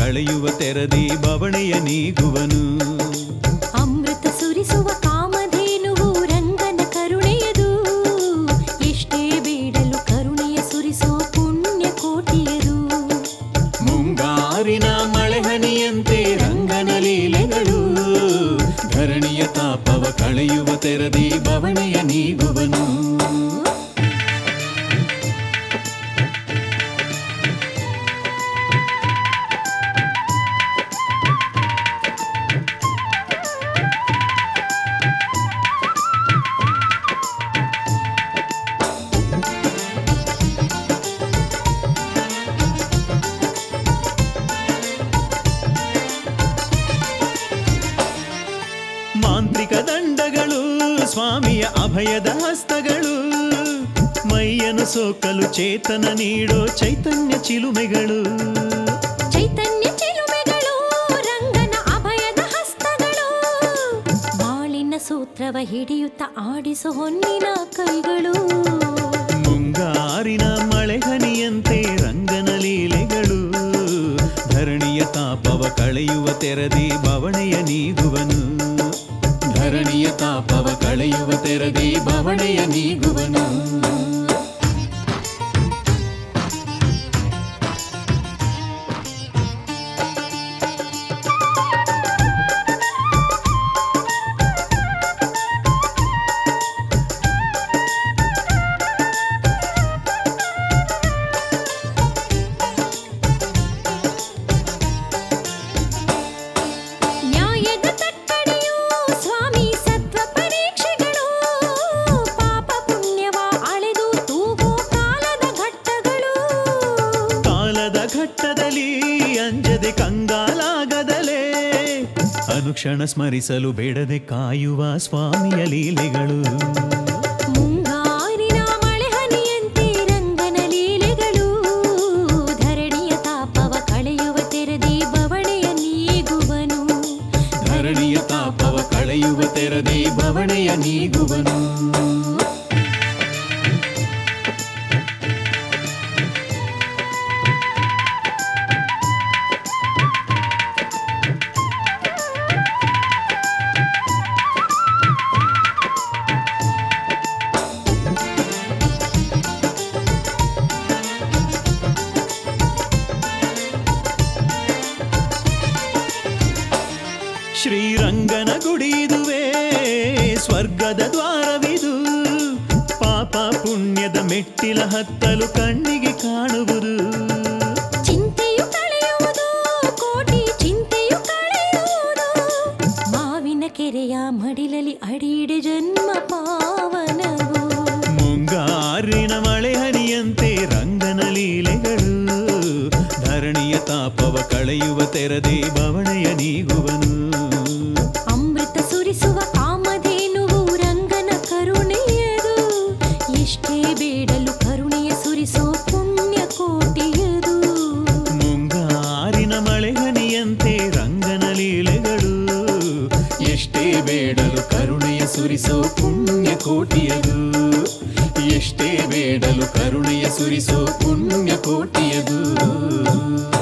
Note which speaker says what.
Speaker 1: ಕಳೆಯುವ ತೆರದಿ ಬವಣೆಯ ನೀಗುವನು
Speaker 2: ಅಮೃತ ಸುರಿಸುವ ಕಾಮಧೇನುವು ರಂಗನ ಕರುಣೆಯದು ಎಷ್ಟೇ ಬೇಡಲು ಕರುಣೆಯ ಸುರಿಸೋ ಪುಣ್ಯ ಕೋಟಿಯದು
Speaker 1: ಮುಂಗಾರಿನ ಮಳೆಹನಿಯಂತೆ ರಂಗನ ಲೀಲೆಗಳು ಧರಣಿಯ ತಾಪವ ಕಳೆಯುವ ತೆರದಿ ಬವಣೆಯ ನೀಗುವನು ಮಾಂತ್ರಿಕ ದಂಡಗಳು ಸ್ವಾಮಿಯ ಅಭಯದ ಹಸ್ತಗಳು ಮೈಯನ್ನು ಸೋಕಲು ಚೇತನ ನೀಡೋ ಚೈತನ್ಯ ಚಿಲುಮೆಗಳು
Speaker 2: ಚೈತನ್ಯ ಚಿಲುಮೆಗಳು ರಂಗನ ಅಭಯದ ಹಸ್ತಗಳು ಬಾಳಿನ ಸೂತ್ರವ ಹಿಡಿಯುತ್ತ ಆಡಿಸೋ ಹೊನ್ನಿನ ಕೈಗಳು
Speaker 1: ಮುಂಗಾರಿನ ಮಳೆಹನಿಯಂತೆ ರಂಗನ ಲೀಲೆಗಳು ಧರಣಿಯ ತಾಪವ ಕಳೆಯುವ ತೆರದಿ ಬವಣೆಯ ನೀಗುವನು ಧರಣಿಯ ತಾಪವ ಕಳೆಯುವ ತೆರದಿ ಬವಣೆಯ ನೀಗುವನು
Speaker 2: ನ್ಯಾಯದ ತಕ್ಕಡಿಯು ಸ್ವಾಮಿ ಸತ್ವ ಪರೀಕ್ಷೆಗಳು ಪಾಪ ಪುಣ್ಯವ ಅಳೆದು ತೂಗೋ ಕಾಲದ ಘಟ್ಟಗಳು
Speaker 1: ಕಾಲದ ಘಟ್ಟದಲ್ಲಿ ಅಂಜದೆ ಕಂಗಾಲಾಗದಲೇ ಅನುಕ್ಷಣ ಸ್ಮರಿಸಲು ಬೇಡದೆ ಕಾಯುವ ಸ್ವಾಮಿಯ ಲೀಲೆಗಳು
Speaker 2: ಮುಂಗಾರಿನ ಮಳೆಹನಿಯಂತೆ ರಂಗನ ಲೀಲೆಗಳು ಧರಣಿಯ ತಾಪವ ಕಳೆಯುವ ತೆರದಿ ಬವಣೆಯ ನೀಗುವನು
Speaker 1: ಧರಣಿಯ ತಾಪವ ಕಳೆಯುವ ತೆರದಿ ಬವಣೆಯ ನೀಗುವನು ಶ್ರೀರಂಗನ ಗುಡಿದುವೆ ಸ್ವರ್ಗದ ದ್ವಾರವಿದು ಪಾಪ ಪುಣ್ಯದ ಮೆಟ್ಟಿಲ ಹತ್ತಲು ಕಣ್ಣಿಗೆ ಕಾಣುವುದು
Speaker 2: ಚಿಂತೆಯು ಕಳೆಯುವುದು ಕೋಟಿ ಚಿಂತೆಯು ಕಳೆಯುವುದು ಮಾವಿನ ಕೆರೆಯ ಮಡಿಲಲ್ಲಿ ಅಡಿಯಿಡೆ ಜನ್ಮ ಪಾವನವು
Speaker 1: ಮುಂಗಾರಿನ ಮಳೆ ಹನಿಯಂತೆ ರಂಗನ ಲೀಲೆಗಳು ಧರಣಿಯ ತಾಪವ ಕಳೆಯುವ ತೆರದಿ ಬವಣೆಯ ನೀಗುವನು
Speaker 2: ಅಮೃತ ಸುರಿಸುವ ಕಾಮಧೇನುವು ರಂಗನ ಕರುಣೆಯದು ಎಷ್ಟೇ ಬೇಡಲು ಕರುಣೆಯ ಸುರಿಸೋ ಪುಣ್ಯ ಕೋಟಿಯದು
Speaker 1: ಮುಂಗಾರಿನ ಮಳೆ ಹನಿಯಂತೆ ರಂಗನ ಲೀಲೆಗಳು ಎಷ್ಟೇ ಬೇಡಲು ಕರುಣೆಯ ಸುರಿಸೋ ಪುಣ್ಯ ಕೋಟಿಯದು ಎಷ್ಟೇ ಬೇಡಲು ಕರುಣೆಯ ಸುರಿಸೋ ಪುಣ್ಯ ಕೋಟಿಯದು